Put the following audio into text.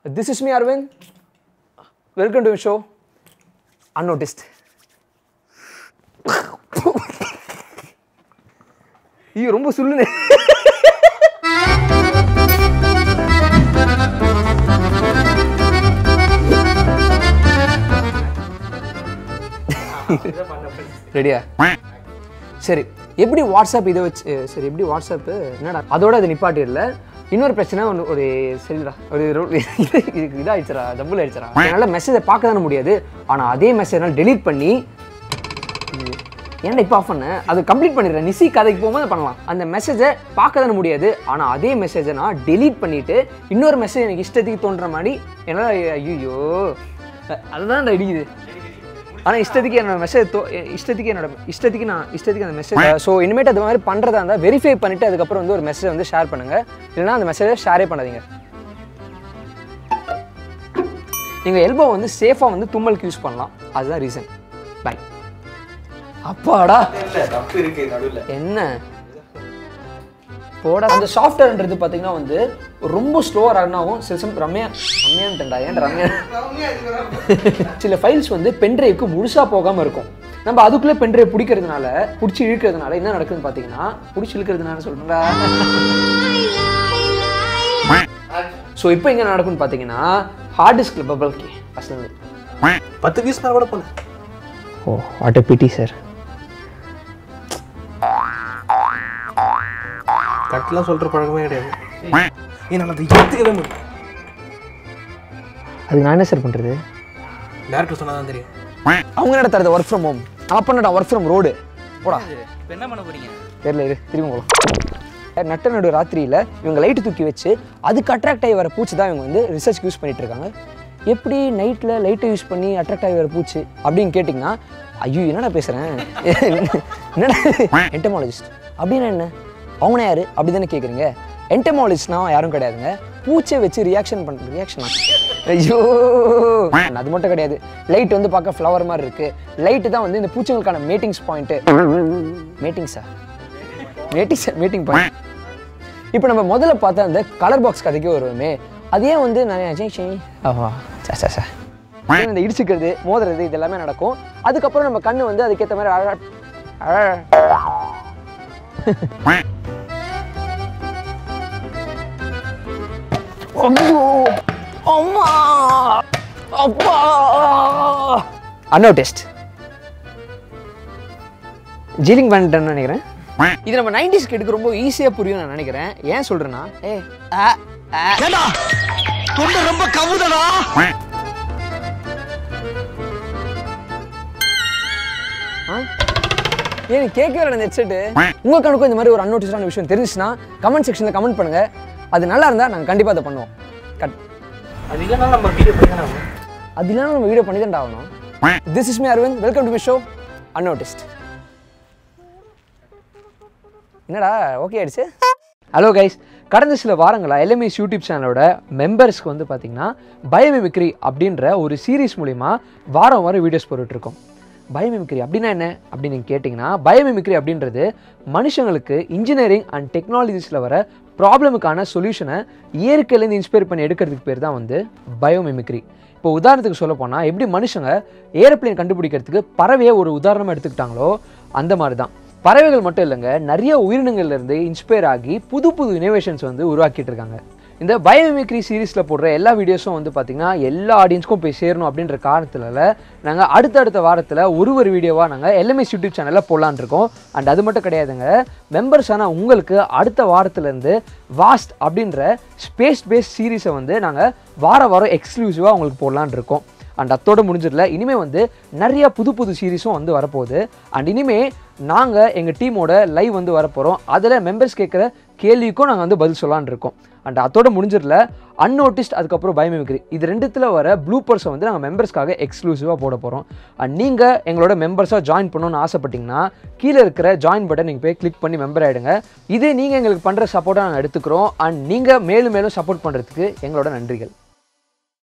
This is me, Arvind. Welcome to the show. Unnoticed. ஐயோ ரொம்ப சொல்லுனே ரெடியா சரி எப்படி வாட்ஸ்அப் இதை வச்சு சரி எப்படி வாட்ஸ்அப்பு என்னடா அதோட அது நிப்பாட்டிடல இன்னொரு பிரச்சனை ஒன்று ஒரு சரிடா ஒரு ரோ- இது இதுக்கு இதாகிடுச்சுடா டபுள் ஆயிடுச்சுடா என்னால் மெசேஜை பார்க்க தானே முடியாது ஆனால் அதே மெசேஜ் என்னால் டெலீட் பண்ணி ஏன்டா இப்போ ஆஃப் பண்ணேன் அது கம்ப்ளீட் பண்ணிடுறேன் நிசி கதைக்கு போகும்போது பண்ணலாம் அந்த மெசேஜை பார்க்க தானே முடியாது ஆனால் அதே மெசேஜை நான் டெலீட் பண்ணிவிட்டு இன்னொரு மெசேஜ் எனக்கு இஷ்டத்துக்கு தோன்ற மாதிரி என்னால் ஐயோ அதுதான் இடிக்குது ஆனால் இஷ்டத்துக்கு என்னோட மெசேஜ் தோ இஷ்டத்துக்கு என்னோட இஷ்டத்துக்கு நான் இஷ்டத்துக்கு அந்த மெசேஜ் ஸோ இனிமேட்டு அது மாதிரி பண்ணுறதா இருந்தால் வெரிஃபை பண்ணிவிட்டு அதுக்கப்புறம் வந்து ஒரு மெசேஜ் வந்து ஷேர் பண்ணுங்கள் இல்லைன்னா அந்த மெசேஜை ஷேரே பண்ணாதீங்க நீங்கள் எல்போ வந்து சேஃபாக வந்து தும்மலுக்கு யூஸ் பண்ணலாம் அதுதான் ரீசன் பை அப்பாடா தப்பு இருக்கு நடுவில் என்ன போட அந்த சாஃப்ட்வேர்ன்றது பார்த்தீங்கன்னா வந்து ரொம்ப ஸ்லோவாக ரன் ஆகும் சில சமயம் ரம்யா ரம்யான்ட்டா ஏன் ரம்யா சில ஃபைல்ஸ் வந்து பென்ட்ரைவ்க்கு முழுசாக போகாமல் இருக்கும் நம்ம அதுக்குள்ளே பென்ட்ரைவ் பிடிக்கிறதுனால பிடிச்சி இழுக்கிறதுனால என்ன நடக்குதுன்னு பார்த்தீங்கன்னா பிடிச்சி இழுக்கிறதுனால சொல்கிறா ஸோ இப்போ எங்கே நடக்கும்னு பார்த்தீங்கன்னா ஹார்ட் டிஸ்கில் பபல் கே ஃபஸ்ட்டு பத்து பீஸ் மேலே கூட போல ஓ வாட் பிடி சார் கட்டெல்லாம் சொல்கிற பழக்கமே கிடையாது என்னால் அதை எடுத்துக்கவே முடியும் அதுக்கு நான் என்ன சார் பண்ணுறது டேரக்டர் சொன்னால் தான் தெரியும் அவங்க என்ன தரது ஒர்க் ஃப்ரம் ஹோம் நான் பண்ணடா ஒர்க் ஃப்ரம் ரோடு போடா இப்போ என்ன பண்ண போறீங்க தெரியல இரு திரும்ப போகலாம் நட்ட நடு ராத்திரியில் இவங்க லைட்டு தூக்கி வச்சு அதுக்கு அட்ராக்ட் ஆகி வர பூச்சி தான் இவங்க வந்து ரிசர்ச் யூஸ் பண்ணிட்டு இருக்காங்க எப்படி நைட்டில் லைட்டை யூஸ் பண்ணி அட்ராக்ட் ஆகி வர பூச்சி அப்படின்னு கேட்டிங்கன்னா ஐயோ என்னடா பேசுகிறேன் என்னடா என்டமாலஜிஸ்ட் அப்படின்னா என்ன அவங்களே யாரு அப்படி தானே கேட்குறீங்க என்டமாலஜிஸ்ட்னா யாரும் கிடையாதுங்க பூச்சை வச்சு ரியாக்ஷன் பண்ணுற ரியாக்ஷனா ஐயோ அது மட்டும் கிடையாது லைட் வந்து பார்க்க ஃப்ளவர் மாதிரி இருக்கு லைட்டு தான் வந்து இந்த பூச்சிகளுக்கான மீட்டிங்ஸ் பாயிண்ட்டு மீட்டிங்ஸா மீட்டிங் மீட்டிங் பாயிண்ட் இப்போ நம்ம முதல்ல பார்த்த அந்த கலர் பாக்ஸ் கதைக்கே வருவோமே அதே வந்து நான் ஆஹா சா சா சா இந்த இடிச்சுக்கிறது மோதுறது இது எல்லாமே நடக்கும் அதுக்கப்புறம் நம்ம கண்ணு வந்து அதுக்கேற்ற மாதிரி அழ- அழ- ஐயோ அம்மா அப்பா அன்னோ டெஸ்ட் ஜீலிங் பண்ணிட்டேன்னு நினைக்கிறேன் இது நம்ம நைன்டிஸ் கிட்டுக்கு ரொம்ப ஈஸியாக புரியும் நான் நினைக்கிறேன் ஏன் சொல்றேன்னா ஏ ஆ ஆ தொண்டை ரொம்ப கவுதடா ஆ? ஏன் கேட்கவே இல்லை இந்த ஹெட்செட்டு உங்கள் கணக்கும் இந்த மாதிரி ஒரு அன்னோட்டிஸான விஷயம் தெரிஞ்சுச்சுன்னா கமெண்ட் செக்ஷனில் கமெண்ட் பண்ணுங்க அது நல்லா இருந்தால் நாங்கள் கண்டிப்பாக அதை பண்ணுவோம் கட் அது இல்லைனா நம்ம வீடியோ பண்ணி தானே ஆகணும். அது இல்லாமல் நம்ம வீடியோ பண்ணி தான் ஆகணும் this is me Aravind welcome to my show அன்னோட்டிஸ்ட் என்னடா ஓகே ஆயிடுச்சு ஹலோ கைஸ் கடந்த சில வாரங்களாக எல்எம்எஸ் யூடியூப் சேனலோட மெம்பர்ஸ்க்கு வந்து பார்த்தீங்கன்னா பயோமிமிக்ரி அப்படின்ற ஒரு சீரீஸ் மூலிமா வாரம் வாரம் வீடியோஸ் போட்டுட்ருக்கோம் பயோமிமிக்ரி அப்படின்னா என்ன அப்படின்னு நீங்கள் கேட்டிங்கன்னா பயோமிமிக்ரி அப்படின்றது மனுஷங்களுக்கு இன்ஜினியரிங் அண்ட் டெக்னாலஜிஸில் வர ப்ராப்ளமுக்கான சொல்யூஷனை இயற்கையிலேருந்து இன்ஸ்பயர் பண்ணி எடுக்கிறதுக்கு பேர் தான் வந்து பயோமிமிக்ரி இப்போ உதாரணத்துக்கு சொல்ல போனால் எப்படி மனுஷங்க ஏரோப்ளேன் கண்டுபிடிக்கிறதுக்கு பறவையை ஒரு உதாரணமாக எடுத்துக்கிட்டாங்களோ அந்த மாதிரி தான் பறவைகள் மட்டும் இல்லைங்க நிறைய உயிரினங்கள்ல இருந்து இன்ஸ்பயர் ஆகி புது புது இனோவேஷன்ஸ் வந்து உருவாக்கிட்டு இருக்காங்க இந்த பயோமிக்ரி சீரிஸில் போடுற எல்லா வீடியோஸும் வந்து பார்த்திங்கன்னா எல்லா ஆடியன்ஸ்க்கும் போய் சேரணும் அப்படின்ற காரணத்தில் நாங்கள் அடுத்தடுத்த வாரத்தில் ஒரு ஒரு வீடியோவாக நாங்கள் எல்எம்எஸ் யூடியூப் சேனலில் போடலான்னு இருக்கோம் அண்ட் அது மட்டும் கிடையாதுங்க மெம்பர்ஸ் ஆனால் உங்களுக்கு அடுத்த வாரத்துலேருந்து வாஸ்ட் அப்படின்ற ஸ்பேஸ் பேஸ்ட் சீரிஸை வந்து நாங்கள் வார வாரம் எக்ஸ்க்ளூசிவாக உங்களுக்கு போடலான்னு இருக்கோம் அண்ட் அத்தோட முடிஞ்சிடல இனிமே வந்து நிறைய புது புது சீரிஸும் வந்து வரப்போகுது அண்ட் இனிமே நாங்கள் எங்கள் டீமோட லைவ் வந்து வரப்போகிறோம் அதில் மெம்பர்ஸ் கேட்குற கேள்விக்கும் நாங்கள் வந்து பதில் சொல்லலான்னு இருக்கோம் அண்ட் அதோட முடிஞ்சிடல அன்நோட்டிஸ்ட் அதுக்கப்புறம் பயோமிமிக்ரி இது ரெண்டுத்தில் வர ப்ளூப்பர்ஸை வந்து நாங்கள் மெம்பர்ஸ்க்காக எக்ஸ்க்ளூசிவாக போட போகிறோம் அண்ட் நீங்கள் எங்களோட மெம்பர்ஸாக ஜாயின் பண்ணணும்னு ஆசைப்பட்டீங்கன்னா கீழே இருக்கிற ஜாயின் பட்டன் நீங்கள் போய் கிளிக் பண்ணி மெம்பர் ஆகிடுங்க இதே நீங்கள் எங்களுக்கு பண்ணுற சப்போர்ட்டாக நாங்கள் எடுத்துக்கிறோம் அண்ட் நீங்கள் மேலும் மேலும் சப்போர்ட் பண்ணுறதுக்கு எங்களோட நன்றிகள்